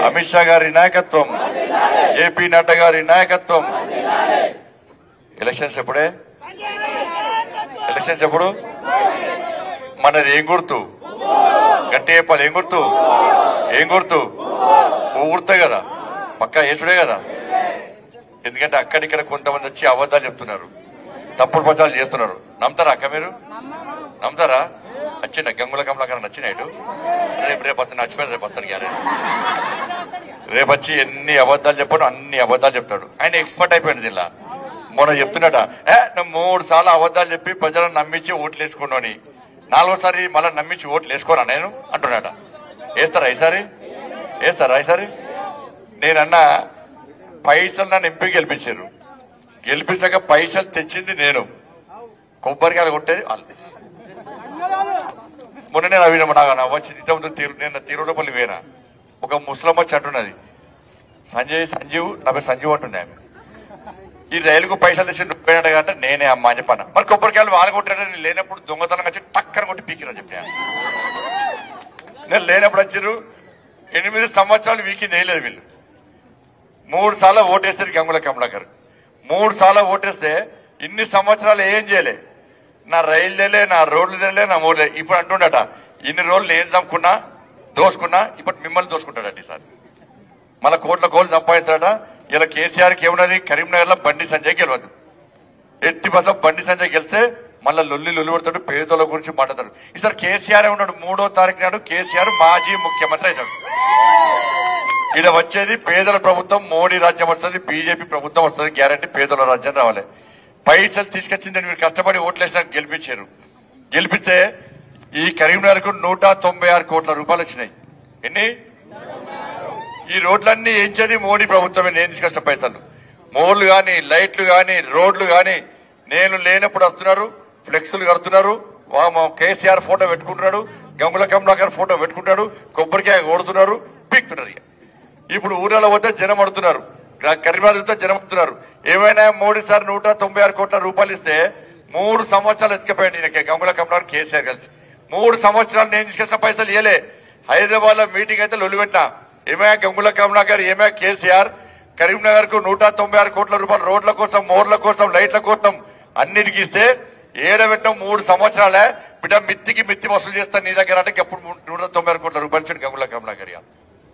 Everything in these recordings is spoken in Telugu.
అమిత్ షా గారి నాయకత్వం జేపీ నడ్డా గారి నాయకత్వం ఎలక్షన్స్ ఎప్పుడే ఎలక్షన్స్ ఎప్పుడు మనది ఏం గుర్తు గట్టి చెప్పాలి ఏం గుర్తు ఏం గుర్తు పువ్వు గుర్తే కదా పక్కా యేసుడే కదా ఎందుకంటే అక్కడిక్కడ కొంతమంది వచ్చి అబద్ధాలు చెప్తున్నారు తప్పుడు ప్రచారాలు చేస్తున్నారు నమ్ముతారా అక్క మీరు నమ్ముతారా వచ్చిండ గంగుల కమలాకర నచ్చినాడు రేపు రేపు వస్తాను నచ్చిపోయిన రేపు వస్తాను గ్యారెంటీ రేపు వచ్చి ఎన్ని అబద్ధాలు చెప్పాడు అన్ని అబద్ధాలు చెప్తాడు ఆయన ఎక్స్పర్ట్ అయిపోయింది దీనిలా మొన్న చెప్తున్నాడ ఏ నువ్వు మూడు సార్లు అబద్ధాలు చెప్పి ప్రజలను నమ్మించి ఓట్లు వేసుకున్నాని నాలుగోసారి మళ్ళీ నమ్మించి ఓట్లు వేసుకోరా నేను అంటున్నాడ వేస్తారా ఈసారి వేస్తారా ఈసారి నేనన్నా పైసలు నన్ను ఎంపీ గెలిపించారు గెలిపించాక పైసలు తెచ్చింది నేను కొబ్బరికాయలు కొట్టేది వాళ్ళు మొన్న నేను అవి నాకు వచ్చి ఇంతకుముందు తీరు నేను తిరువనపల్లి వేనా ఒక ముస్లిం వచ్చి అంటున్నది సంజయ్ సంజీవ్ నా పేరు సంజీవ్ అంటుండే ఆమె ఈ రైలుకు పైసలు తెచ్చి నువ్వేనట అంటే నేనే అమ్మా అని చెప్పాను మరి కొబ్బరికాయలు వాళ్ళు కొట్టాడని నేను లేనప్పుడు దొంగతనం వచ్చి టక్కన కొట్టి పీకిరని చెప్పాను నేను లేనప్పుడు వచ్చారు ఎనిమిది సంవత్సరాలు వీకింది వేయలేదు వీళ్ళు మూడు సార్లు ఓటేస్తారు గంగుల కమలాకర్ మూడు సార్లు ఓటేస్తే ఇన్ని సంవత్సరాలు ఏం చేయలే నా రైలు తెలే నా రోడ్లు తెలే నా మూడు ఇప్పుడు అంటుండట ఇన్ని రోజులు నేను చంపుకున్నా దోసుకున్నా ఇప్పుడు మిమ్మల్ని దోసుకుంటాడట ఈసారి మళ్ళా కోట్ల కోట్లు సంపాదిస్తాడట ఇలా కేసీఆర్కి ఏమున్నది కరీంనగర్ లో బండి సంజయ్ గెలవద్దు ఎట్టి బస్సు బండి సంజయ్ గెలిస్తే మళ్ళీ లొల్లి లొల్లి పడతాడు పేదల గురించి మాట్లాడతాడు ఈసారి కేసీఆర్ ఉన్నాడు మూడో తారీఖు నాడు కేసీఆర్ మాజీ ముఖ్యమంత్రి అవుతాడు ఈడ వచ్చేది పేదల ప్రభుత్వం మోడీ రాజ్యం వస్తుంది బీజేపీ ప్రభుత్వం వస్తుంది గ్యారంటీ పేదల రాజ్యం రావాలి పైసలు తీసుకొచ్చిందని మీరు కష్టపడి ఓట్లేసిన గెలిపించారు గెలిపిస్తే ఈ కరీంనగర్ కు నూట తొంభై ఆరు కోట్ల రూపాయలు వచ్చినాయి ఎన్ని ఈ రోడ్లన్నీ ఏంచేది మోడీ ప్రభుత్వమే నేను తీసుకొచ్చిన పైసలు మోర్లు గాని లైట్లు గాని రోడ్లు గాని నేను లేనప్పుడు వస్తున్నారు ఫ్లెక్స్లు కడుతున్నారు వా- మా కేసీఆర్ ఫోటో పెట్టుకుంటున్నాడు గంగుల కమలాకర్ ఫోటో పెట్టుకుంటాడు కొబ్బరికాయ కొడుతున్నారు పీక్తున్నారు ఇక. ఇప్పుడు ఊర్లలో పోతే జనం అడుతున్నారు కరీంనగర్ చూస్తే జనం అడుతున్నారు ఏమైనా మోడీ సార్ నూట తొంభై ఆరు కోట్ల రూపాయలు ఇస్తే మూడు సంవత్సరాలు ఎత్తుకపోయాడు ఈయనకి గంగుల కమలాకర్ కేసీఆర్ కలిసి మూడు సంవత్సరాలు నేను తీసుకొచ్చిన పైసలు ఇయలే హైదరాబాద్ లో మీటింగ్ అయితే లొల్లి పెట్టినా ఏమయ్యా గంగుల కమలాకర్ ఏమయ్యా కేసీఆర్ కరీంనగర్ కు నూట తొంభై ఆరు కోట్ల రూపాయలు రోడ్ల కోసం మోర్ల కోసం లైట్ల కోసం అన్నిటికి ఇస్తే ఏడబెట్టం మూడు సంవత్సరాలే బిడ్డ మిత్తికి మిత్తి వసూలు చేస్తాను నీ దగ్గర అంటే అప్పుడు నూట తొంభై ఆరు కోట్ల రూపాయలు ఇచ్చాడు గంగుల కమలాకర్ ఇవాళ.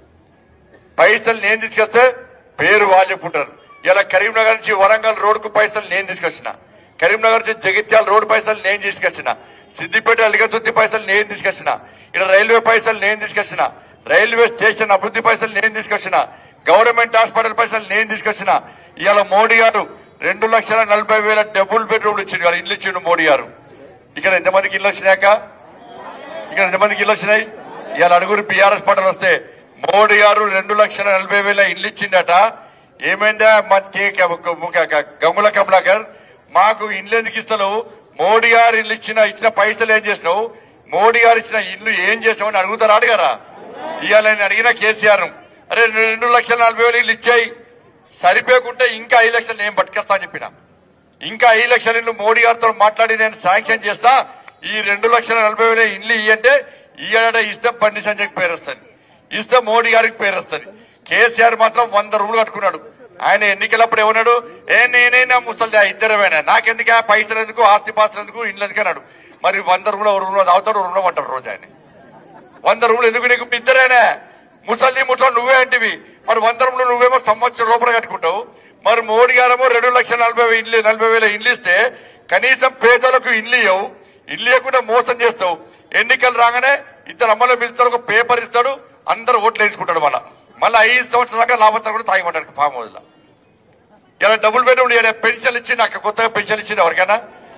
పైసలు నేను తీసుకొస్తే పేరు వాళ్ళు చెప్పుకుంటారు ఇలా కరీంనగర్ నుంచి వరంగల్ రోడ్ కు పైసలు నేను తీసుకొచ్చిన కరీంనగర్ నుంచి జగిత్యాల రోడ్ పైసలు నేను తీసుకొచ్చిన సిద్దిపేట అలిగతుర్తి పైసలు నేను తీసుకొచ్చిన ఇక్కడ రైల్వే పైసలు నేను తీసుకొచ్చిన రైల్వే స్టేషన్ అభివృద్ధి పైసలు నేను తీసుకొచ్చిన గవర్నమెంట్ హాస్పిటల్ పైసలు నేను తీసుకొచ్చిన ఇవాళ మోడీ గారు రెండు లక్షల నలభై వేల డబుల్ బెడ్రూమ్లు ఇచ్చిండు ఇవాళ ఇల్లు ఇచ్చిండు మోడీ గారు ఇక్కడ ఎంతమందికి ఇల్లు వచ్చినాక ఇక్కడ ఎంతమందికి ఇల్లు వచ్చినాయి ఇవాళ అడుగురు బీఆర్ఎస్ పాటలు వస్తే మోడీ గారు రెండు లక్షల నలభై వేల ఇల్లు ఇచ్చిండట ఏమైందా మా కే- కే- కే- గంగుల కమలాకర్ మాకు ఇల్లు ఎందుకు ఇస్తావు మోడీ గారు ఇల్లు ఇచ్చిన ఇచ్చిన పైసలు ఏం చేసినావు మోడీ గారు ఇచ్చిన ఇల్లు ఏం చేసావు అని అడుగుతారు అడగరా ఇవాళ నేను అడిగిన కేసీఆర్ ను, అరే రెండు లక్షల నలభై వేలు ఇల్లు ఇచ్చాయి సరిపోకుంటే ఇంకా ఐదు లక్షలు నేను పట్టుకొస్తా అని చెప్పిన ఇంకా ఐదు లక్షల ఇల్లు మోడీ గారితో మాట్లాడి నేను శాంక్షన్ చేస్తా ఈ రెండు లక్షల నలభై వేల ఇల్లు ఇయ్యంటే ఇయ్యాడ ఇస్తే బండి సంజయ్కి పేరు వస్తుంది ఇస్తే మోడీ గారికి పేరు వస్తుంది కేసీఆర్ మాత్రం వంద రూములు కట్టుకున్నాడు ఆయన ఎన్నికలప్పుడు ఏమన్నాడు ఏ నేనే నా ముసలి ఇద్దరమేనా నాకెందుకు ఆ పైసలు ఎందుకు ఆస్తి పాస్తులు ఎందుకు ఇల్లు ఎందుకు అన్నాడు మరి వంద రూములు ఒక రూమ్లో తాగుతాడు రూమ్లో అంటారు రోజు ఆయన వంద రూములు ఎందుకు నీకు ఇద్దరేనా ముసలి ముసలి నువ్వే అంటివి మరి వంద రూములు నువ్వేమో సంవత్సరం రూపాయలు కట్టుకుంటావు మరి మోడీ గారేమో రెండు లక్షల నలభై వేల ఇల్లు నలభై వేల ఇల్లు ఇస్తే కనీసం పేదలకు ఇల్లు ఇవ్వవు ఇల్లు ఇవ్వకుండా మోసం చేస్తావు ఎన్నికలు రాగానే ఇద్దరు అమ్మలో పిలుస్తాడు ఒక పేపర్ ఇస్తాడు అందరు ఓట్లు వేయించుకుంటాడు మళ్ళా మళ్ళీ ఐదు సంవత్సరాల దాకా లాభం కూడా తాగిమంటాడు ఫామ్ హౌస్ లో ఇలా డబుల్ బెడ్రూమ్ ఇలా పెన్షన్ ఇచ్చి నాకు కొత్తగా పెన్షన్ ఇచ్చింది ఎవరికైనా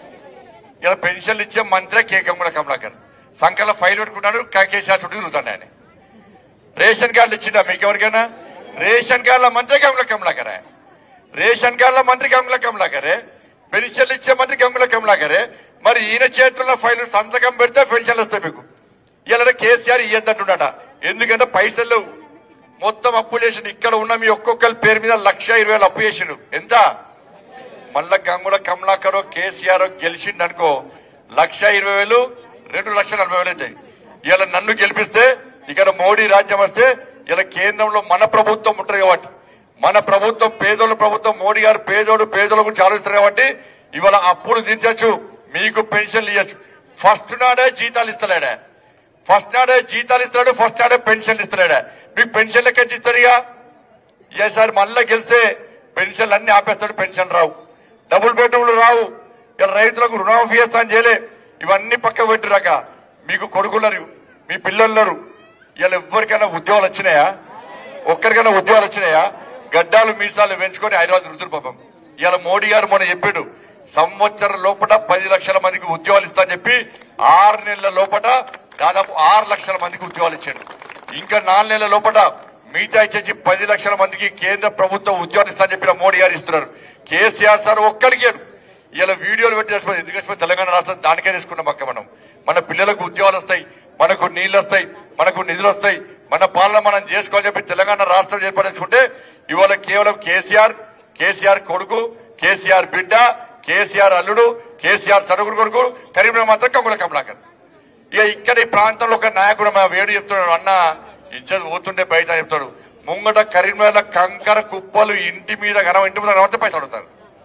ఇలా పెన్షన్లు ఇచ్చే మంత్రే కే గంగుల కమలాకర్ సంఖ్యలో ఫైల్ పెట్టుకున్నాడు కేసీఆర్ చుట్టూ తిరుగుతాడు ఆయన రేషన్ కార్డులు ఇచ్చిందా మీకు ఎవరికైనా రేషన్ కార్డుల మంత్రి గంగుల కమలాకరే రేషన్ కార్డుల మంత్రి గంగుల కమలాకరే పెన్షన్లు ఇచ్చే మంత్రి గంగుల కమలాకరే మరి ఈయన చేతుల్లో ఫైల్ సంతకం పెడితే పెన్షన్లు వస్తాయి మీకు ఇలా కేసీఆర్ ఇయ్యద్దంటున్నాడ ఎందుకంటే పైసలు లేవు. మొత్తం అప్పు చేసిండు ఇక్కడ ఉన్న మీ ఒక్కొక్కరి పేరు మీద లక్ష ఇరవై వేలు అప్పు చేసిండు ఎంత మళ్ళా గంగుల కమలాకర్ కేసీఆర్ గెలిచిండు అనుకో లక్ష ఇరవై వేలు రెండు లక్షల నలభై వేలు అవుతాయి ఇలా నన్ను గెలిపిస్తే ఇక్కడ మోడీ రాజ్యం వస్తే ఇలా కేంద్రంలో మన ప్రభుత్వం ఉంటుంది కాబట్టి మన ప్రభుత్వం పేదోళ్ళ ప్రభుత్వం మోడీ గారు పేదోడు పేదోళ్ళ గురించి ఆలోచిస్తారు కాబట్టి ఇవాళ అప్పులు దించచ్చు మీకు పెన్షన్లు ఇవ్వచ్చు ఫస్ట్ నాడే జీతాలు ఇస్తలేడా ఫస్ట్ నాడే జీతాలు ఇస్తాడు ఫస్ట్ నాడే పెన్షన్లు ఇస్తలేడా మీకు పెన్షన్ లెక్క ఇస్తాడుగా ఈసారి మళ్ళా గెలిస్తే పెన్షన్లు అన్ని ఆపేస్తాడు పెన్షన్ రావు డబుల్ బెడ్రూమ్లు రావు ఇలా రైతులకు రుణమాఫీ చేస్తా అని చేయలే ఇవన్నీ పక్క పెట్టిరాక మీకు కొడుకున్నారు మీ పిల్లలున్నారు ఇలా ఎవరికైనా ఉద్యోగాలు వచ్చినాయా ఒక్కరికైనా ఉద్యోగాలు వచ్చినాయా గడ్డాలు మీసాలు పెంచుకొని హైదరాబాద్ రుతురు పాపం ఇలా మోడీ గారు మొన్న చెప్పాడు సంవత్సరం లోపల పది లక్షల మందికి ఉద్యోగాలు ఇస్తా అని చెప్పి ఆరు నెలల లోపల దాదాపు ఆరు లక్షల మందికి ఉద్యోగాలు ఇచ్చాడు ఇంకా నాలుగు నెలల లోపల మిగతా ఇచ్చేసి పది లక్షల మందికి కేంద్ర ప్రభుత్వం ఉద్యోగాలు ఇస్తా అని చెప్పిన మోడీ గారు ఇస్తున్నారు కేసీఆర్ సార్ ఒక్కడికి ఇలా వీడియోలు పెట్టి చేసుకుని ఎందుకు చేసుకుని తెలంగాణ రాష్ట్రం దానికే తీసుకున్నాం అక్క మనం మన పిల్లలకు ఉద్యోగాలు వస్తాయి మనకు నీళ్లు వస్తాయి మనకు నిధులు వస్తాయి మన పాలన మనం చేసుకోవాలని చెప్పి తెలంగాణ రాష్ట్రం ఏర్పడేసుకుంటే ఇవాళ కేవలం కేసీఆర్ కేసీఆర్ కొడుకు కేసీఆర్ బిడ్డ కేసీఆర్ అల్లుడు కేసీఆర్ సరుగుడు కొడుకు కరీంనగర్ మాత్రం కంగుల కమలాకర్ ఇక ఇక్కడ ఈ ప్రాంతంలో ఒక నాయకుడు మా వేడు చెప్తున్నాడు అన్న ఇచ్చేది పోతుంటే బయట చెప్తాడు ముంగట కరీంనగర్ కంకర కుప్పలు ఇంటి మీద కనవ ఇంటి మీద కనబడితే పైసలు అడుగుతారు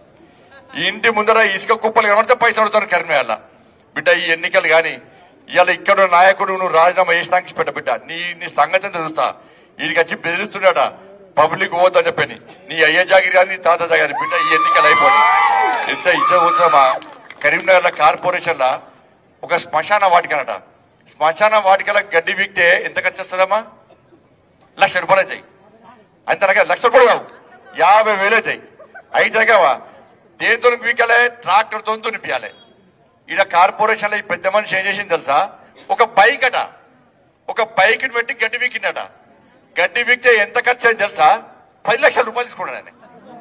ఈ ఇంటి ముందర ఇసుక కుప్పలు కనబడితే పైసలు అడుగుతారు కరీంనగర్లో బిడ్డ ఈ ఎన్నికలు గాని ఇవాళ ఇక్కడ ఉన్న నాయకుడు నువ్వు రాజీనామా చేసినాక పెట్ట బిడ్డ నీ నీ సంగతి తెలుస్తా వీడికి వచ్చి బెదిరిస్తున్నాడ పబ్లిక్ పోద్దని చెప్పని నీ అయ్య జాగిరి కానీ నీ తాత జాగిరి బిడ్డ ఈ ఎన్నికలు అయిపోయి ఎంత ఇచ్చే పోతుందమ్మా కరీంనగర్ కార్పొరేషన్ లా ఒక శ్మశాన వాటికనట శ్మశాన వాటికల గడ్డి వీక్తే ఎంత ఖర్చు వస్తుందమ్మా లక్ష రూపాయలు అవుతాయి అంతనగా లక్ష రూపాయలు కావు యాభై వేలు అవుతాయి అయితే కావా దేంతో వీకలే ట్రాక్టర్ తో నింపియాలి ఈడ కార్పొరేషన్ లో ఈ పెద్ద మనిషి ఏం చేసింది తెలుసా ఒక బైక్ అట ఒక బైక్ పెట్టి గడ్డి వీకిందట గడ్డి వీక్తే ఎంత ఖర్చు అయింది తెలుసా పది లక్షల రూపాయలు తీసుకున్నాడు ఆయన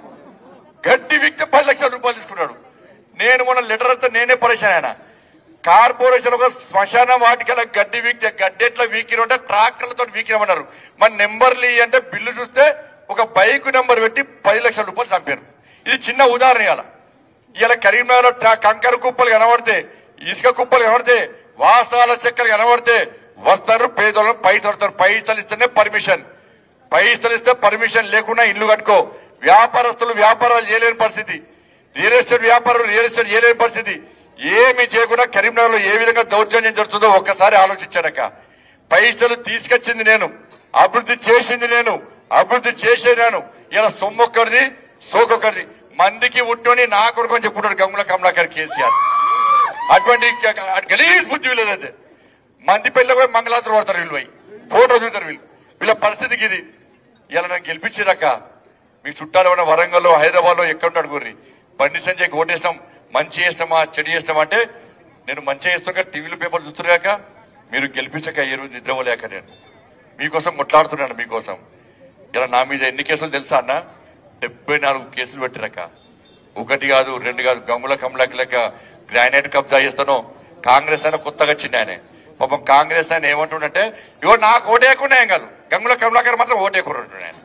గడ్డి వీక్తే పది లక్షల రూపాయలు తీసుకున్నాడు నేను మొన్న లెటర్ వస్తే నేనే పరేశాను ఆయన కార్పొరేషన్ ఒక శ్మశాన వాటికల గడ్డి వీక్తే గడ్డి ఎట్లా వీకిరంటే ట్రాక్టర్లతో వీకిరమన్నారు మన నెంబర్లు ఇయ్యి అంటే బిల్లు చూస్తే ఒక బైక్ నెంబర్ పెట్టి పది లక్షల రూపాయలు చంపారు ఇది చిన్న ఉదాహరణ ఇవాళ ఇలా కరీంనగర్ లో ట్రా- కంకర కుప్పలు కనబడితే ఇసుక కుప్పలు కనబడితే వాసాల చెక్కలు కనబడితే వస్తారు పేదోళ్ళని పైసలు పడతారు పైసలు ఇస్తేనే పర్మిషన్ పైసలు ఇస్తే పర్మిషన్ లేకుండా ఇల్లు కట్టుకో వ్యాపారస్తులు వ్యాపారాలు చేయలేని పరిస్థితి రియల్ ఎస్టేట్ వ్యాపారులు రియల్ ఎస్టేట్ చేయలేని పరిస్థితి ఏమి చేయకుండా కరీంనగర్ లో ఏ విధంగా దౌర్జన్యం జరుగుతుందో ఒక్కసారి ఆలోచించాడక పైసలు తీసుకొచ్చింది నేను అభివృద్ధి చేసింది నేను అభివృద్ధి చేసేది నేను ఇలా సొమ్మొక్కడిది సోకొక్కడిది మందికి ఉట్టుని నా కొడుకు అని చెప్పుకుంటాడు గంగుల కమలాకర్ కేసీఆర్ అటువంటి గలీజ్ బుద్ధి వీళ్ళది మంది పెళ్ళి పోయి మంగళాత్రం పడతారు వీళ్ళు పోయి ఫోటో చూస్తారు వీళ్ళు వీళ్ళ పరిస్థితికి ఇది ఇలా నాకు గెలిపించిరాక మీ చుట్టాలు ఉన్న వరంగల్లో హైదరాబాద్ లో ఎక్కడ ఉంటాడు గుర్రి బండి సంజయ్కి ఓటేస్తాం మంచి చేస్తామా చెడు చేస్తామా అంటే నేను మంచి చేస్తాక టీవీలో పేపర్లు చూస్తున్నాక మీరు గెలిపించక ఏ రోజు నిద్రపోలేక నేను మీకోసం కొట్లాడుతున్నాను మీకోసం ఇలా నా మీద ఎన్ని కేసులు తెలుసా అన్న డెబ్బై నాలుగు కేసులు పెట్టిరాక ఒకటి కాదు రెండు కాదు గంగుల కమలకి లెక్క గ్రానైట్ కబ్జా చేస్తాను కాంగ్రెస్ అయినా కొత్తగా వచ్చింది ఆయన పాపం కాంగ్రెస్ ఆయన ఏమంటుండంటే ఇగో నాకు ఓటేయకుండా ఏం కాదు గంగుల కమలాకర్ మాత్రం ఓటేయకుండా ఆయన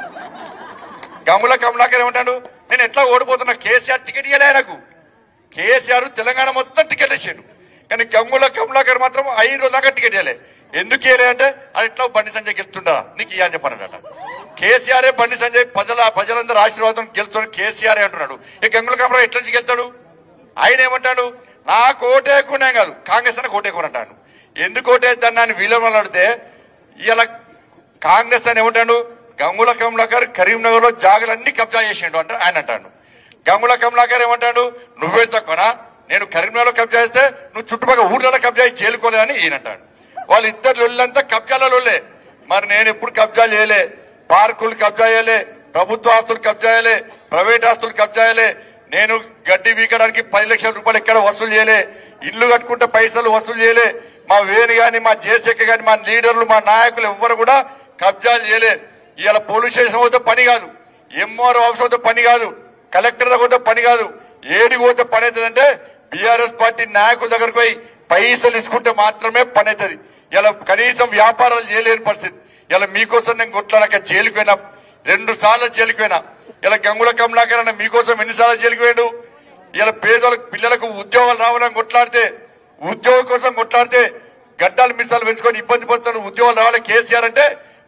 గంగుల కమలాకర్ ఏమంటాడు నేను ఎట్లా ఓడిపోతున్నా కేసీఆర్ టికెట్ ఇవ్వలే ఆయనకు కేసీఆర్ తెలంగాణ మొత్తం టికెట్ ఇచ్చాడు కానీ గంగుల కమలాకర్ మాత్రం ఐదు రోజుల దాకా టికెట్ ఇవ్వలే ఎందుకు ఇవ్వలే అంటే అది ఎట్లా బండి సంజయ్ గెలుస్తుండా నీకు ఇయ్య అని చెప్పానట కేసీఆర్ బండి సంజయ్ ప్రజల ప్రజలందరూ ఆశీర్వాదం గెలుస్తాడు కేసీఆర్ అంటున్నాడు ఈ గంగుల కమలాకర్ ఎట్లా నుంచి గెలుస్తాడు ఆయన ఏమంటాడు నాకు ఓటేయకుండా కాదు కాంగ్రెస్ అని ఓటేయకుండా అంటాడు ఎందుకు ఓటేద్దాన్ని అని వీళ్ళని అడిగితే ఇలా కాంగ్రెస్ అని ఏమంటాడు గంగుల కమలాకర్ కరీంనగర్ లో జాగులన్నీ కబ్జా చేసిండు అంటే ఆయన అంటాడు గంగుల కమలాకర్ ఏమంటాడు నువ్వే తక్కువనా నేను కరీంనగర్ లో కబ్జా చేస్తే నువ్వు చుట్టుపక్కల ఊర్లలో కబ్జా చేసి చేలుకోలే అని ఈయన అంటాడు వాళ్ళిద్దరు లొల్లంతా కబ్జాల లొల్లే మరి నేను ఎప్పుడు కబ్జా చేయలే పార్కులు కబ్జా చేయలే ప్రభుత్వ ఆస్తులు కబ్జా చేయలే ప్రైవేట్ ఆస్తులు కబ్జా చేయలే నేను గడ్డి వీకడానికి పది లక్షల రూపాయలు ఎక్కడ వసూలు చేయలే ఇల్లు కట్టుకుంటే పైసలు వసూలు చేయలే మా వేణు గాని మా జేసెక్క గాని మా లీడర్లు మా నాయకులు ఎవ్వరు కూడా కబ్జాలు చేయలే ఇవాళ పోలీస్ స్టేషన్ పోతే పని కాదు ఎంఆర్ఓ ఆఫీస్ పోతే పని కాదు కలెక్టర్ దగ్గర పోతే పని కాదు ఏడి పోతే పని అవుతుందంటే బీఆర్ఎస్ పార్టీ నాయకుల దగ్గరకు పోయి పైసలు ఇచ్చుకుంటే మాత్రమే పని అవుతుంది ఇలా కనీసం వ్యాపారాలు చేయలేని పరిస్థితి ఇలా మీకోసం నేను కొట్లాడక జైలుకు పోయినా రెండు సార్లు జైలుకు పోయినా ఇలా గంగుల కమలాకర్ అన్న మీకోసం ఎన్నిసార్లు జైలుకు పోయాడు ఇలా పేదలకు పిల్లలకు ఉద్యోగాలు రావాలని కొట్లాడితే ఉద్యోగం కోసం కొట్లాడితే గడ్డాలు మిసాలు పెంచుకొని ఇబ్బంది పడుతున్నారు ఉద్యోగాలు రావాలి కేసీఆర్ అంటే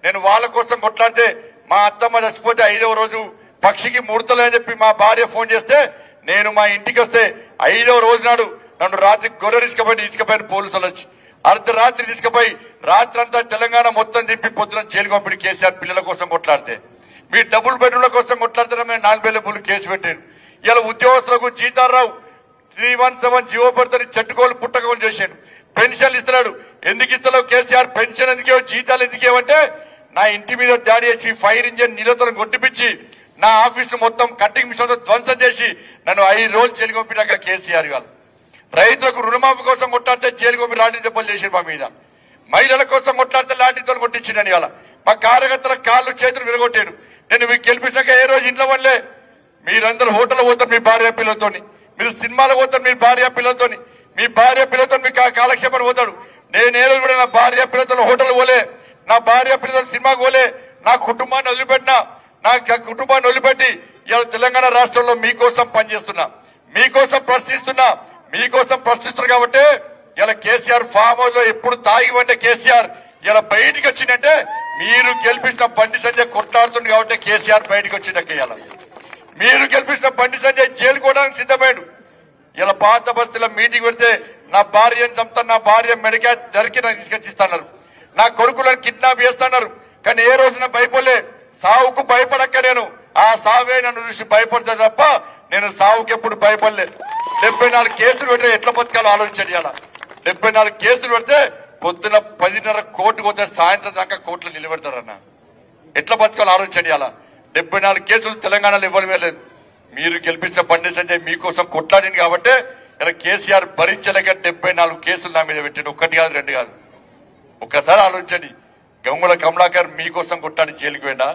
నేను వాళ్ళ కోసం కొట్లాడితే మా అత్తమ్మ చచ్చిపోతే ఐదవ రోజు పక్షికి ముడతలే అని చెప్పి మా భార్య ఫోన్ చేస్తే నేను మా ఇంటికి వస్తే ఐదవ రోజు నాడు నన్ను రాత్రి గొర్రె తీసుకుపోయి తీసుకుపోయిన పోలీసులు వచ్చి అర్ధరాత్రి తీసుకుపోయి రాత్రి అంతా తెలంగాణ మొత్తం తిప్పి పొద్దున జైలు పంపిణీ కేసీఆర్ పిల్లల కోసం కొట్లాడితే మీ డబుల్ బెడ్రూమ్ల కోసం కొట్లాడితే మేము నాలుగు వేల మూడు కేసు పెట్టాను ఇలా ఉద్యోగస్తులకు జీతారావు త్రీ వన్ సెవెన్ జీవో పెడతాను చెట్టుకోలు పుట్టకోలు చేశాడు పెన్షన్లు ఇస్తున్నాడు ఎందుకు ఇస్తలేవు కేసీఆర్ పెన్షన్ ఎందుకేవో జీతాలు ఎందుకేవంటే నా ఇంటి మీద దాడి చేసి ఫైర్ ఇంజిన్ నిలతను కొట్టిపించి నా ఆఫీసు మొత్తం కట్టింగ్ మిషన్ ధ్వంసం చేసి నన్ను ఐదు రోజులు జైలు పంపినాక కేసీఆర్ గారు రైతులకు రుణమాఫీ కోసం కొట్లాడితే జైలు పంపి లాఠీ దెబ్బలు చేసి మా మీద మహిళల కోసం కొట్లాడితే లాఠీతో కొట్టించిండని ఇవాళ మా కార్యకర్తల కాళ్ళు చేతులు విరగొట్టాడు నేను మీకు గెలిపించాక ఏ రోజు ఇంట్లో వల్లే మీరందరూ హోటల్ పోతారు మీ భార్య పిల్లలతోని మీరు సినిమాలు పోతారు మీ భార్య పిల్లలతోని మీ భార్య పిల్లలతో మీ కా- కాలక్షేపం పోతాడు నేను ఏ రోజు కూడా నా భార్య పిల్లలతో హోటల్ పోలే నా భార్య పిల్లలతో సినిమాకి పోలే నా కుటుంబాన్ని వదిలిపెట్టినా నా క- కుటుంబాన్ని వదిలిపెట్టి ఇవాళ తెలంగాణ రాష్ట్రంలో మీకోసం పనిచేస్తున్నా మీకోసం ప్రశ్నిస్తున్నా మీకోసం ప్రశ్నిస్తున్నారు కాబట్టి ఇలా కేసీఆర్ ఫామ్ హౌస్ లో ఎప్పుడు తాగి వంటే కేసీఆర్ ఇలా బయటికి వచ్చిందంటే మీరు గెలిపించిన బండి సంజయ్ కొట్లాడుతుంది కాబట్టి కేసీఆర్ బయటికి వచ్చిందక్క ఇలా మీరు గెలిపించిన బండి సంజయ్ జైలు కోవడానికి సిద్ధమైడు ఇలా పాత బస్తీలో మీటింగ్ పెడితే నా భార్యను చంపుతాను నా భార్య మెడికా ధరికి నాకు తీసుకొచ్చిస్తున్నారు నా కొడుకులను కిడ్నాప్ చేస్తున్నారు కానీ ఏ రోజున భయపడలే సావుకు భయపడక్క నేను ఆ సావే నన్ను చూసి భయపడతా తప్ప నేను సావుకి ఎప్పుడు భయపడలే డెబ్బై నాలుగు కేసులు పెడితే ఎట్లా బతకాలో ఆలోచించండి ఇలా డెబ్బై నాలుగు కేసులు పెడితే పొద్దున పదిన్నర కోర్టుకు పోతే సాయంత్రం దాకా కోర్టులో నిలబెడతారన్న ఎట్లా బతకాలో ఆలోచించండి అలా డెబ్బై నాలుగు కేసులు తెలంగాణలో ఇవ్వడమే లేదు మీరు గెలిపించిన బండి సంజయ్ మీకోసం కొట్లాడింది కాబట్టి ఇలా కేసీఆర్ భరించలేక డెబ్బై నాలుగు కేసులు నా మీద పెట్టాడు ఒక్కటి కాదు రెండు కాదు ఒక్కసారి ఆలోచించండి గంగుల కమలాకర్ మీకోసం కొట్టాడు జైలుకి వెళ్ళా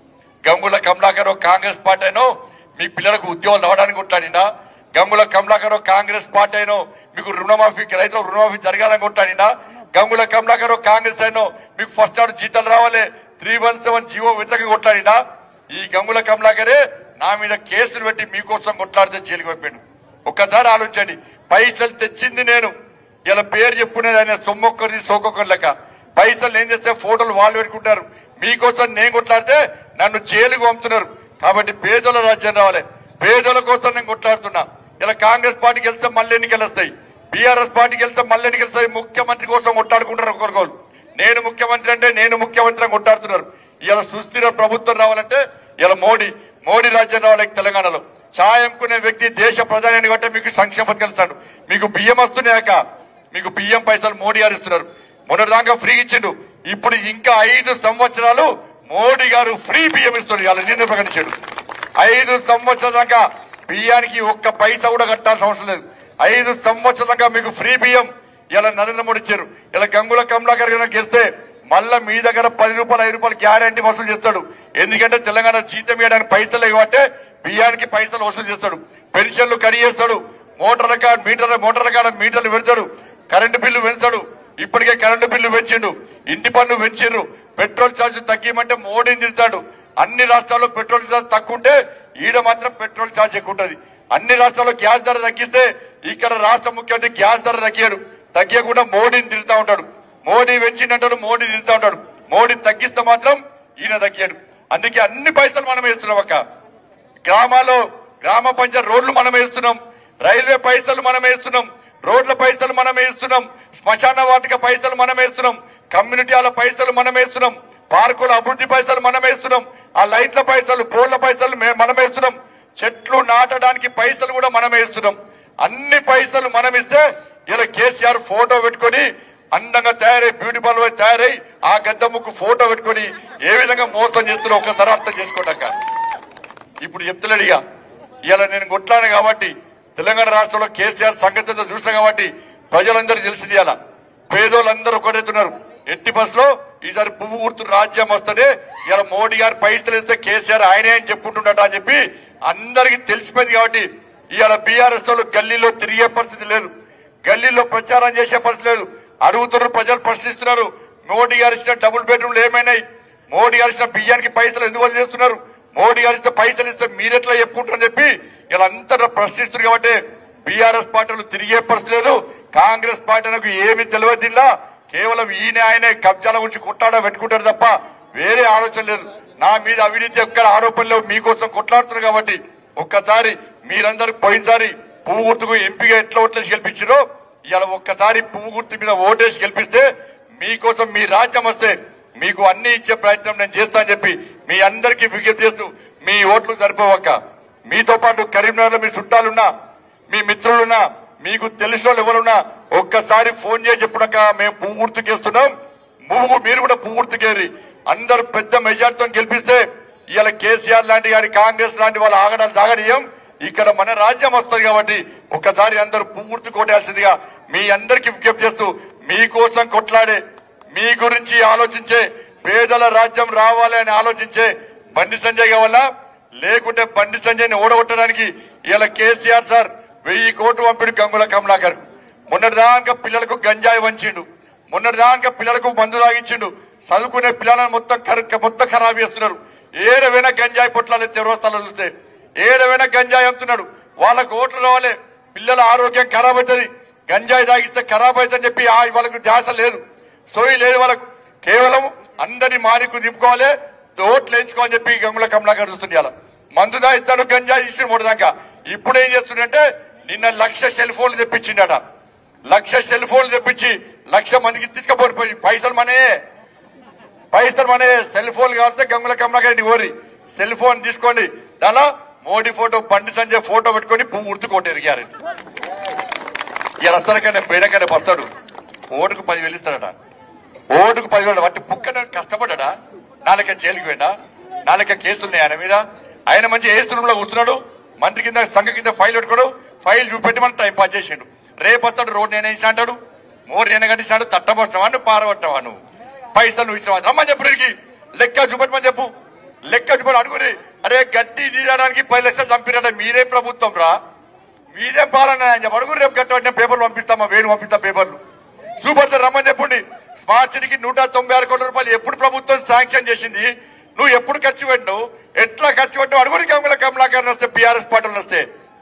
గంగుల కమలాకర్ ఒక కాంగ్రెస్ పార్టీ అయినో మీ పిల్లలకు ఉద్యోగాలు రావడానికి కొట్లాడిందా గంగుల కమలాకర్ ఒక కాంగ్రెస్ పార్టీ అయినో మీకు రుణమాఫీ రైతులకు రుణమాఫీ జరగాలని కొట్లాడిందా గంగుల కమలాకర్ ఒక కాంగ్రెస్ అయినో మీకు ఫస్ట్ నాడు జీతాలు రావాలి త్రీ వన్ సెవెన్ జీవో వ్యతిరేకంగా కొట్లాడిందా ఈ గంగుల కమలాకరే నా మీద కేసులు పెట్టి మీకోసం కొట్లాడితే జైలుకి పంపాడు ఒక్కసారి ఆలోచించండి పైసలు తెచ్చింది నేను ఇలా పేరు చెప్పుకునేది ఆయన సొమ్మొక్కరిది సోకొక్కరి లెక్క పైసలు ఏం చేస్తే ఫోటోలు వాళ్ళు పెట్టుకుంటారు మీకోసం నేను కొట్లాడితే నన్ను జైలుకు పంపుతున్నారు కాబట్టి పేదల రాజ్యం రావాలి పేదల కోసం నేను కొట్లాడుతున్నా ఇలా కాంగ్రెస్ పార్టీకి వెళ్తే మళ్ళీ ఎన్నికలు వస్తాయి బీఆర్ఎస్ పార్టీకి వెళ్తే మళ్ళీ ఎన్నికలు వస్తాయి ముఖ్యమంత్రి కోసం కొట్లాడుకుంటారు ఒకరికొకరు నేను ముఖ్యమంత్రి అంటే నేను ముఖ్యమంత్రి అని కొట్లాడుతున్నారు ఇలా సుస్థిర ప్రభుత్వం రావాలంటే ఇలా మోడీ మోడీ రాజ్యం రావాలి తెలంగాణలో ఛాయ్ అమ్ముకునే వ్యక్తి దేశ ప్రధాని కాబట్టి మీకు సంక్షేమ పథకాలు ఇస్తాడు మీకు బియ్యం వస్తున్నాయాక మీకు బియ్యం పైసలు మోడీ గారు ఇస్తున్నారు మొన్నటిదాకా ఫ్రీ ఇచ్చిండు ఇప్పుడు ఇంకా ఐదు సంవత్సరాలు మోడీ గారు ఫ్రీ బియ్యం ఇస్తున్నారు ఇలా నిన్ను ప్రకటించాడు ఐదు సంవత్సరాల దాకా బియ్యానికి ఒక్క పైసా కూడా కట్టాల్సిన అవసరం లేదు ఐదు సంవత్సరాల దాకా మీకు ఫ్రీ బియ్యం ఇలా నరేంద్ర మోడీ ఇచ్చారు ఇలా గంగుల కమలాకర్ గారు గెలిస్తే మళ్ళా మీ దగ్గర పది రూపాయలు ఐదు రూపాయలు గ్యారంటీ వసూలు చేస్తాడు ఎందుకంటే తెలంగాణ జీతం ఇవ్వడానికి పైసలు లేవు కాబట్టి బియ్యానికి పైసలు వసూలు చేస్తాడు పెన్షన్లు కడి చేస్తాడు మోటార్ల కాడ మీటర్ల మోటార్ల కాడ మీటర్లు పెడతాడు కరెంటు బిల్లు పెంచాడు ఇప్పటికే కరెంటు బిల్లు పెంచిండు ఇంటి పన్ను పెంచిండ్రు పెట్రోల్ ఛార్జ్ తగ్గిమంటే మోడీని తిడతాడు అన్ని రాష్ట్రాల్లో పెట్రోల్ ఛార్జ్ తక్కువ ఉంటే ఈడ మాత్రం పెట్రోల్ ఛార్జ్ ఎక్కువ ఉంటది అన్ని రాష్ట్రాల్లో గ్యాస్ ధర తగ్గిస్తే ఇక్కడ రాష్ట్ర ముఖ్యమంత్రి గ్యాస్ ధర తగ్గాడు తగ్గకుండా మోడీని తిడతా ఉంటాడు మోడీ పెంచిందంటాడు మోడీ తిడతా ఉంటాడు మోడీ తగ్గిస్తే మాత్రం ఈయన తగ్గాడు అందుకే అన్ని పైసలు మనం వేస్తున్నాం అక్క గ్రామాల్లో గ్రామ పంచాయతీ రోడ్లు మనం వేస్తున్నాం రైల్వే పైసలు మనం వేస్తున్నాం రోడ్ల పైసలు మనం వేస్తున్నాం శ్మశాన వాటిక పైసలు మనం వేస్తున్నాం కమ్యూనిటీ హాల పైసలు మనం వేస్తున్నాం పార్కుల అభివృద్ధి పైసలు మనం వేస్తున్నాం ఆ లైట్ల పైసలు పోళ్ల పైసలు మే- మనం వేస్తున్నాం చెట్లు నాటడానికి పైసలు కూడా మనం వేస్తున్నాం అన్ని పైసలు మనం ఇస్తే ఇలా కేసీఆర్ ఫోటో పెట్టుకొని అందంగా తయారై బ్యూటీ పార్లర్ తయారై ఆ గద్ద ముక్కు ఫోటో పెట్టుకొని ఏ విధంగా మోసం చేస్తున్నారో ఒకసారి అర్థం చేసుకోండి ఇప్పుడు చెప్తలేడు ఇక ఇవాళ నేను కొట్లాను కాబట్టి తెలంగాణ రాష్ట్రంలో కేసీఆర్ సంగతితో చూసిన కాబట్టి ప్రజలందరూ తెలిసింది ఇలా పేదోళ్ళందరూ ఒకటెత్తున్నారు ఎట్టి బస్సులో ఈసారి పువ్వు గుర్తు రాజ్యం వస్తేనే ఇలా మోడీ గారు పైసలు ఇస్తే కేసీఆర్ ఆయనే అని చెప్పుకుంటున్నట్టు అని చెప్పి అందరికీ తెలిసిపోయింది కాబట్టి ఇవాళ బీఆర్ఎస్ వాళ్ళు గల్లీలో తిరిగే పరిస్థితి లేదు గల్లీలో ప్రచారం చేసే పరిస్థితి లేదు అడుగుతున్నారు ప్రజలు ప్రశ్నిస్తున్నారు మోడీ గారు ఇచ్చిన డబుల్ బెడ్రూమ్లు ఏమైనాయి మోడీ గారు ఇచ్చిన బియ్యానికి పైసలు ఎందుకు వదిలి చేస్తున్నారు మోడీ గారు ఇస్తే పైసలు ఇస్తే మీరెట్లా చెప్పుకుంటారని చెప్పి ఇలా అంతా ప్రశ్నిస్తున్నారు కాబట్టి బీఆర్ఎస్ పార్టీలు తిరిగే పరిస్థితి లేదు కాంగ్రెస్ పార్టీలకు ఏమి తెలియదు ఇలా కేవలం ఈయన ఆయనే కబ్జాల గురించి కొట్టాడ పెట్టుకుంటారు తప్ప వేరే ఆలోచన లేదు నా మీద అవినీతి ఒక్క ఆరోపణలు మీకోసం కొట్లాడుతున్నారు కాబట్టి ఒక్కసారి మీరందరూ పోయినసారి పువ్వు గుర్తుకు ఎంపీగా ఎట్లా ఓట్లేసి గెలిపించారో ఇవాళ ఒక్కసారి పువ్వు గుర్తు మీద ఓటేసి గెలిపిస్తే మీకోసం మీ రాజ్యం వస్తే మీకు అన్ని ఇచ్చే ప్రయత్నం నేను చేస్తానని చెప్పి మీ అందరికీ విజ్ఞప్తి చేస్తూ మీ ఓట్లు సరిపోవక్క మీతో పాటు కరీంనగర్ లో మీ చుట్టాలున్నా మీ మిత్రులున్నా మీకు తెలిసిన వాళ్ళు ఎవరున్నా ఒక్కసారి ఫోన్ చేసి చెప్పడాక మేము పువ్వు గుర్తుకేస్తున్నాం నువ్వు మీరు కూడా పువ్వు గుర్తుకేరి అందరూ పెద్ద మెజార్టీతో గెలిపిస్తే ఇవాళ కేసీఆర్ లాంటి కానీ కాంగ్రెస్ లాంటి వాళ్ళు ఆగడాలు సాగనీయం ఇక్కడ మన రాజ్యం వస్తుంది కాబట్టి ఒక్కసారి అందరూ పువ్వు గుర్తు కొట్టాల్సిందిగా మీ అందరికీ విజ్ఞప్తి చేస్తూ మీకోసం కొట్లాడే మీ గురించి ఆలోచించే పేదల రాజ్యం రావాలి అని ఆలోచించే బండి సంజయ్ కావాలా లేకుంటే బండి సంజయ్ ని ఓడగొట్టడానికి ఇలా కేసీఆర్ సార్ వెయ్యి కోట్లు పంపిడు గంగుల కమలాకర్ మొన్నటిదాకా పిల్లలకు గంజాయి వంచిండు మొన్నటిదాకా పిల్లలకు మందు తాగించిండు చదువుకునే పిల్లలను మొత్తం కర- మొత్తం ఖరాబ్ చేస్తున్నారు ఏడవైనా గంజాయి పొట్లాలు తెరవస్తాలో చూస్తే ఏడవైనా గంజాయి అమ్ముతున్నాడు వాళ్ళకు ఓట్లు రావాలి పిల్లల ఆరోగ్యం ఖరాబ్ అవుతుంది గంజాయి తాగిస్తే ఖరాబ్ అవుతుందని చెప్పి ఆ వాళ్ళకు ధ్యాస లేదు సోయి లేదు వాళ్ళకు కేవలం అందరినీ మారికి దింపుకోవాలి ఓట్లు వేయించుకోవాలని చెప్పి గంగుల కమలాకర్ చూస్తుంది అలా మందు దాయిస్తాడు గంజాయి ఇచ్చిన మూడు దాకా ఇప్పుడు ఏం చేస్తుండంటే నిన్న లక్ష సెల్ ఫోన్లు తెప్పించిండట లక్ష సెల్ ఫోన్లు తెప్పించి లక్ష మందికి తీసుకుపోయి పైసలు మనే పైసలు మనే సెల్ ఫోన్ కావాలంటే గంగుల కమలాకర్ ఓరి సెల్ ఫోన్ తీసుకోండి దానిలో మోడీ ఫోటో బండి సంజయ్ ఫోటో పెట్టుకొని పువ్వు ఉర్తుకోటి ఎరిగారు ఇలా వస్తారకనే పోయినకనే వస్తాడు ఓటుకు పదివేలు ఇస్తాడట ఓటుకు పదివేలు వాటి పుక్కన కష్టపడ్డా నాలుక జైలుకి పోయినా నాలుక కేసులున్నాయి ఆయన మీద ఆయన మంచి ఏస్తులో కూర్చున్నాడు మంత్రి కింద సంఘ కింద ఫైల్ పెట్టుకోడు ఫైల్ చూపెట్టి మనం టైం పాస్ చేసిండు రేపు వస్తాడు రోడ్ నేనే ఇచ్చా అంటాడు మోరు నేను కట్టించాడు తట్టబడతావా నువ్వు పారబట్టావా నువ్వు పైసలు నువ్వు ఇచ్చినావా రమ్మని చెప్పు వీడికి లెక్క చూపెట్టమని చెప్పు లెక్క చూపెట్టి అడుగురి అరే గడ్డి తీయడానికి పది లక్షలు చంపినట మీరే ప్రభుత్వం రా మీరేం పాలన ఆయన చెప్పి అడుగురు రేపు కట్టబడిన పేపర్లు పంపిస్తామా వేణు పంపిస్తా పేపర్లు సూపర్ సార్ రమ్మని చెప్పండి స్మార్ట్ సిటీకి నూట తొంభై ఆరు కోట్ల రూపాయలు ఎప్పుడు ప్రభుత్వం శాంక్షన్ చేసింది నువ్వు ఎప్పుడు ఖర్చు పెట్టినావు ఎట్లా ఖర్చు పెట్టావు అడుగురి కమల కమలాకర్ వస్తే బీఆర్ఎస్ పార్టీలు వస్తే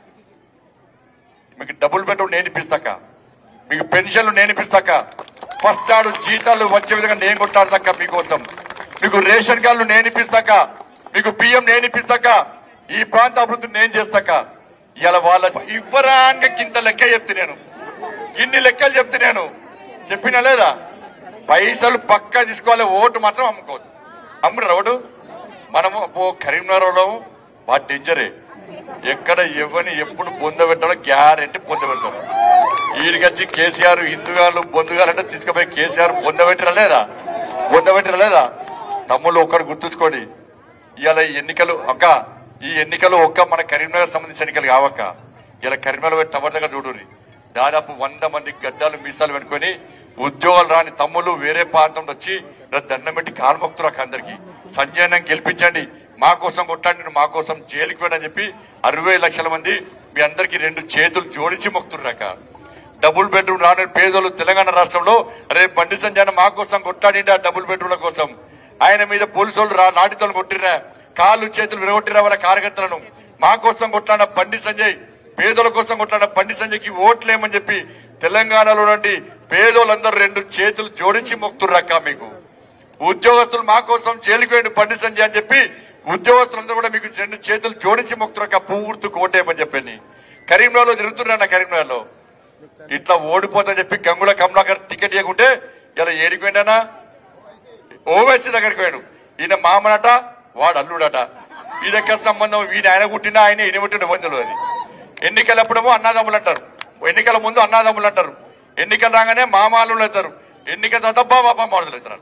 మీకు డబుల్ బెడ్రూమ్ నేను ఇప్పిస్తాక మీకు పెన్షన్లు నేను ఇప్పిస్తాక ఫస్ట్ ఆడు జీతాలు వచ్చే విధంగా నేను కొట్టాడదాక మీకోసం మీకు రేషన్ కార్డులు నేను ఇప్పిస్తాక మీకు బియ్యం నేను ఇప్పిస్తాక ఈ ప్రాంత అభివృద్ధి నేను చేస్తాక ఇలా వాళ్ళ ఇవ్వరాంగ కింద లెక్క చెప్తే నేను ఇన్ని లెక్కలు చెప్తే నేను చెప్పినా లేదా పైసలు పక్కా తీసుకోవాలి ఓటు మాత్రం అమ్ముకోవద్దు అమ్ముడు ఓటు మనము ఓ కరీంనగర్లో బాగా డేంజరే ఎక్కడ ఎవరిని ఎప్పుడు పొందబెట్టాలో గ్యారెంటీ పొందబెట్టారు ఈడికొచ్చి కేసీఆర్ హిందుగాళ్ళు బొందుగాలంటే తీసుకుపోయి కేసీఆర్ పొందబెట్టిరా లేదా పొందబెట్టిరా లేదా తమ్ముళ్ళు ఒక్కడు గుర్తుంచుకోండి ఇవాళ ఈ ఎన్నికలు అక్క ఈ ఎన్నికలు ఒక్క మన కరీంనగర్ సంబంధించిన ఎన్నికలు కావక్క ఇలా కరీంనగర్ పోయి టవర్ దగ్గర చూడుర్రి దాదాపు వంద మంది గడ్డాలు మీసాలు పెట్టుకొని ఉద్యోగాలు రాని తమ్ముళ్ళు వేరే ప్రాంతం వచ్చి ఇలా దండం పెట్టి కాలు మొక్కుతున్నారు అందరికి సంజయనం గెలిపించండి మా కోసం కొట్టండి మా కోసం జైలుకి వెళ్ళని చెప్పి అరవై లక్షల మంది మీ అందరికి రెండు చేతులు జోడించి మొక్కుతున్నారు డబుల్ బెడ్రూమ్ రాని పేదలు తెలంగాణ రాష్ట్రంలో రే బండి సంజయ్ మా కోసం కొట్టాడిండి ఆ డబుల్ బెడ్రూమ్ల కోసం ఆయన మీద పోలీసు వాళ్ళు రా- లాఠీతో కొట్టిరా కాళ్ళు చేతులు విరగొట్టిరా వాళ్ళ కార్యకర్తలను మా కోసం కొట్లాడిన బండి సంజయ్ పేదల కోసం కొట్లాడిన బండి సంజయ్కి ఓట్లేమని చెప్పి తెలంగాణలో నుండి పేదోళ్ళందరూ రెండు చేతులు జోడించి మొక్కుతుర్రక్క మీకు ఉద్యోగస్తులు మా కోసం జైలుకి వేయండి బండి సంజయ్ అని చెప్పి ఉద్యోగస్తులందరూ కూడా మీకు రెండు చేతులు జోడించి మొక్కుతురక్క పూర్తి కోటేయమని చెప్పండి కరీంనగర్లో తిరుగుతున్నా కరీంనగర్లో ఇట్లా ఓడిపోతా చెప్పి గంగుల కమలాకర్ టికెట్ ఇవ్వకుంటే ఇలా ఏడికి పోయిండనా ఓవైసీ దగ్గరికి పోయాడు ఈయన మామనట వాడు అల్లుడట ఈ దగ్గర సంబంధం వీడి ఆయన పుట్టినా ఆయన ఈయన పుట్టిన బంధువులు అది ఎన్నికలప్పుడేమో అన్నదమ్ములు అంటారు ఎన్నికల ముందు అన్నదమ్ములు అంటారు ఎన్నికలు రాగానే మామాలు అవుతారు ఎన్నికల తర్వాత బాబా మాడులు అవుతారు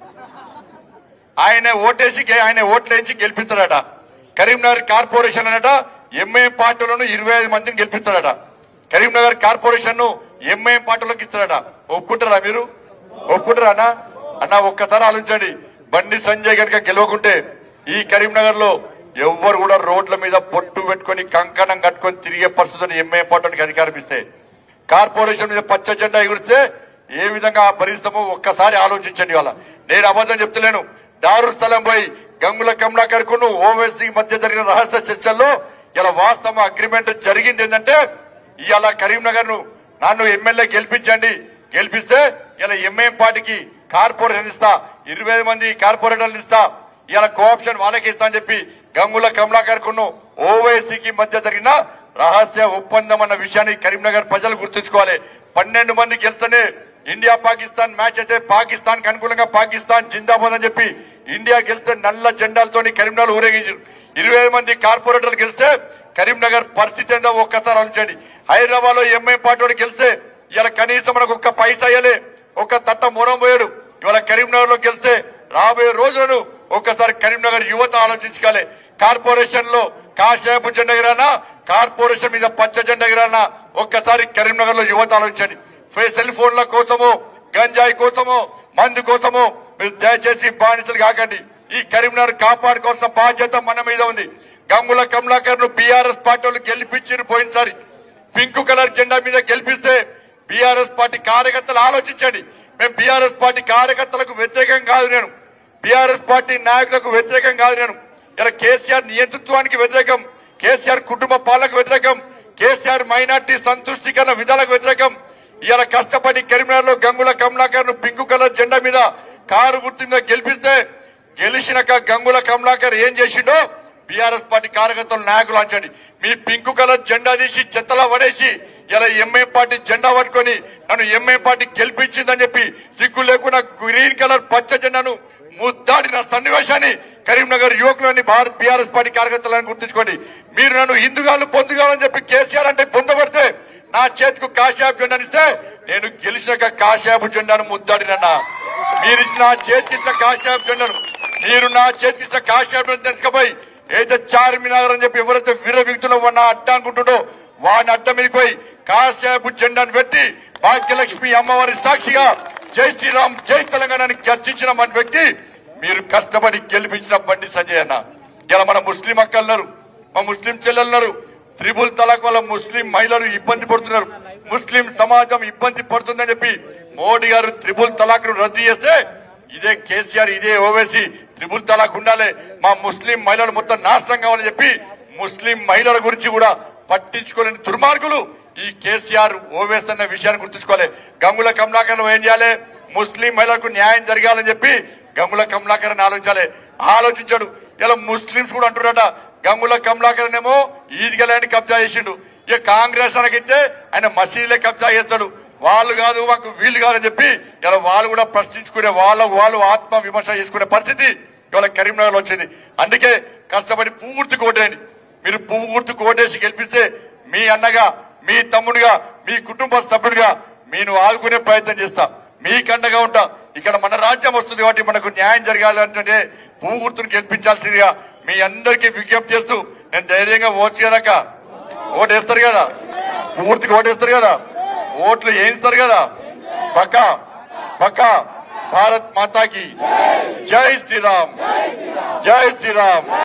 ఆయన ఓటేసి గె- ఆయన ఓట్లు వేసి గెలిపిస్తాడట కరీంనగర్ కార్పొరేషన్ అనట ఎంఐఎం పార్టీలను ఇరవై ఐదు మందిని గెలిపిస్తాడట కరీంనగర్ కార్పొరేషన్ ను ఎంఐఎం పార్టీలోకి ఇస్తాడట ఒప్పుకుంటారా మీరు ఒప్పుకుంటారా అన్న అన్న ఒక్కసారి ఆలోచించండి బండి సంజయ్ గనుక గెలవకుంటే ఈ కరీంనగర్ లో ఎవ్వరు కూడా రోడ్ల మీద పొట్టు పెట్టుకొని కంకణం కట్టుకొని తిరిగే పరిస్థితులు ఎంఐఎం పార్టీకి అధికారం ఇస్తే కార్పొరేషన్ మీద పచ్చ జెండా ఎగురిస్తే ఏ విధంగా భరిస్తామో ఒక్కసారి ఆలోచించండి వాళ్ళ నేను అబద్ధం చెప్తలేను దారు స్థలం పోయి గంగుల కమలాకర్ కు ఓవైసీ మధ్య జరిగిన రహస్య చర్చల్లో ఇలా వాస్తవ అగ్రిమెంట్ జరిగింది ఏంటంటే ఇవాళ కరీంనగర్ ను నన్ను ఎమ్మెల్యే గెలిపించండి గెలిపిస్తే ఇలా ఎంఐఎం పార్టీకి కార్పొరేషన్ ఇస్తా ఇరవై మంది కార్పొరేటర్లు ఇస్తా ఇలా కోఆప్షన్ వాళ్ళకి ఇస్తా అని చెప్పి గంగుల కమలాకర్ కును ఓవైసీకి మధ్య జరిగిన రహస్య ఒప్పందం అన్న విషయాన్ని కరీంనగర్ ప్రజలు గుర్తుంచుకోవాలి పన్నెండు మంది గెలిస్తేనే ఇండియా పాకిస్తాన్ మ్యాచ్ అయితే పాకిస్తాన్ కి అనుకూలంగా పాకిస్తాన్ జిందాబాద్ అని చెప్పి ఇండియా గెలిస్తే నల్ల జెండాలతోని కరీంనగర్ ఊరేగించారు ఇరవై మంది కార్పొరేటర్లు గెలిస్తే కరీంనగర్ పరిస్థితి ఏందో ఒక్కసారి ఆలోచించండి హైదరాబాద్ లో ఎంఐ పార్టీ వాడు గెలిస్తే ఇలా కనీసం మనకు ఒక్క పైసా అయ్యలే ఒక తట్ట మూరం పోయాడు ఇవాళ కరీంనగర్ లో గెలిస్తే రాబోయే రోజులను ఒక్కసారి కరీంనగర్ యువత ఆలోచించుకోవాలి కార్పొరేషన్ లో కాషాయపు జెండా ఎగిరానా కార్పొరేషన్ మీద పచ్చ జెండా ఎగిరానా ఒక్కసారి కరీంనగర్ లో యువత ఆలోచించండి ఫే- సెల్ ఫోన్ల కోసమో గంజాయి కోసమో మందు కోసమో మీరు దయచేసి బానిసలు కాకండి ఈ కరీంనగర్ కాపాడుకోవాల్సిన బాధ్యత మన మీద ఉంది గంగుల కమలాకర్ ను బీఆర్ఎస్ పార్టీ వాళ్ళు గెలిపించారు పోయినసారి పింక్ కలర్ జెండా మీద గెలిపిస్తే బీఆర్ఎస్ పార్టీ కార్యకర్తలు ఆలోచించండి మేము బీఆర్ఎస్ పార్టీ కార్యకర్తలకు వ్యతిరేకం కాదు నేను బీఆర్ఎస్ పార్టీ నాయకులకు వ్యతిరేకం కాదు నేను ఇలా కేసీఆర్ నియంతృత్వానికి వ్యతిరేకం కేసీఆర్ కుటుంబ పాలనకు వ్యతిరేకం కేసీఆర్ మైనార్టీ సంతుష్టీకరణ విధాలకు వ్యతిరేకం ఇలా కష్టపడి కరీంనగర్ లో గంగుల కమలాకర్ ను పింక్ కలర్ జెండా మీద కారు గుర్తు మీద గెలిపిస్తే గెలిచినాక గంగుల కమలాకర్ ఏం చేసిండో బీఆర్ఎస్ పార్టీ కార్యకర్తలు నాయకులు అంచండి మీ పింక్ కలర్ జెండా తీసి చెత్తలా పడేసి ఇలా ఎంఐ పార్టీ జెండా పట్టుకొని నన్ను ఎంఐ పార్టీ గెలిపించిందని చెప్పి సిగ్గు లేకుండా గ్రీన్ కలర్ పచ్చ జెండాను ముద్దాడిన సన్నివేశాన్ని కరీంనగర్ యువకులని భారత్ బీఆర్ఎస్ పార్టీ కార్యకర్తలను గుర్తుంచుకోండి మీరు నన్ను హిందుగాళ్ళు పొందుగాలని చెప్పి కేసీఆర్ అంటే పొందబడితే నా చేతికి కాషాయపు జెండాని ఇస్తే నేను గెలిచినాక కాషాయపు జెండాను ముద్దాడినన్నా మీరు ఇచ్చిన నా చేతికి ఇచ్చిన కాషాయపు జెండాను మీరు నా చేతికి ఇచ్చిన కాషాయపు జెండా తెలుసుకపోయి ఏదైతే చార్మినార్ అని చెప్పి ఎవరైతే వీర వ్యక్తులు ఉన్న అడ్డ అనుకుంటుండో వాడిని అడ్డ మీదకి పోయి కాషాయపు జెండాను పెట్టి భాగ్యలక్ష్మి అమ్మవారి సాక్షిగా జై శ్రీరామ్ జై తెలంగాణ అని గర్జించిన మన వ్యక్తి మీరు కష్టపడి గెలిపించిన బండి సంజయ్ అన్న ఇలా మన ముస్లిం అక్కలున్నారు మా ముస్లిం చెల్లెలున్నారు త్రిబుల్ తలాక్ వల్ల ముస్లిం మహిళలు ఇబ్బంది పడుతున్నారు ముస్లిం సమాజం ఇబ్బంది పడుతుందని చెప్పి మోడీ గారు త్రిబుల్ తలాక్ ను రద్దు చేస్తే ఇదే కేసీఆర్ ఇదే ఓవేసి త్రిబుల్ తలాక్ ఉండాలి మా ముస్లిం మహిళలు మొత్తం నాశనం కావాలని చెప్పి ముస్లిం మహిళల గురించి కూడా పట్టించుకోలేని దుర్మార్గులు ఈ కేసీఆర్ ఓవేస్ అన్న విషయాన్ని గుర్తుంచుకోవాలి గంగుల కమలాకర్ ఏం చేయాలి ముస్లిం మహిళలకు న్యాయం జరగాలని చెప్పి గంగుల కమలాకర్ అని ఆలోచించాలి ఆలోచించాడు ఇలా ముస్లింస్ కూడా అంటున్నారట గంగుల కమలాకర్ ఏమో ఈద్గా ల్యాండ్ కబ్జా చేసిండు ఇక కాంగ్రెస్ అనకైతే ఆయన మసీదులే కబ్జా చేస్తాడు వాళ్ళు కాదు మాకు వీళ్ళు కాదని చెప్పి ఇలా వాళ్ళు కూడా ప్రశ్నించుకునే వాళ్ళ వాళ్ళు ఆత్మ విమర్శ చేసుకునే పరిస్థితి ఇవాళ కరీంనగర్ లో వచ్చింది అందుకే కష్టపడి పూర్తి కోటేయండి మీరు పూర్తి కోటేసి గెలిపిస్తే మీ అన్నగా మీ తమ్ముడిగా మీ కుటుంబ సభ్యుడిగా నేను ఆదుకునే ప్రయత్నం చేస్తా మీకు అండగా ఉంటా ఇక్కడ మన రాజ్యం వస్తుంది కాబట్టి మనకు న్యాయం జరగాలి అంటే పువ్వు గుర్తును గెలిపించాల్సిందిగా మీ అందరికీ విజ్ఞప్తి చేస్తూ నేను ధైర్యంగా ఓటు చేయదాక ఓటు వేస్తారు కదా పూర్తిగా ఓటేస్తారు కదా ఓట్లు వేయిస్తారు కదా పక్క పక్క భారత్ మాతాకి జై శ్రీరామ్ జై శ్రీరామ్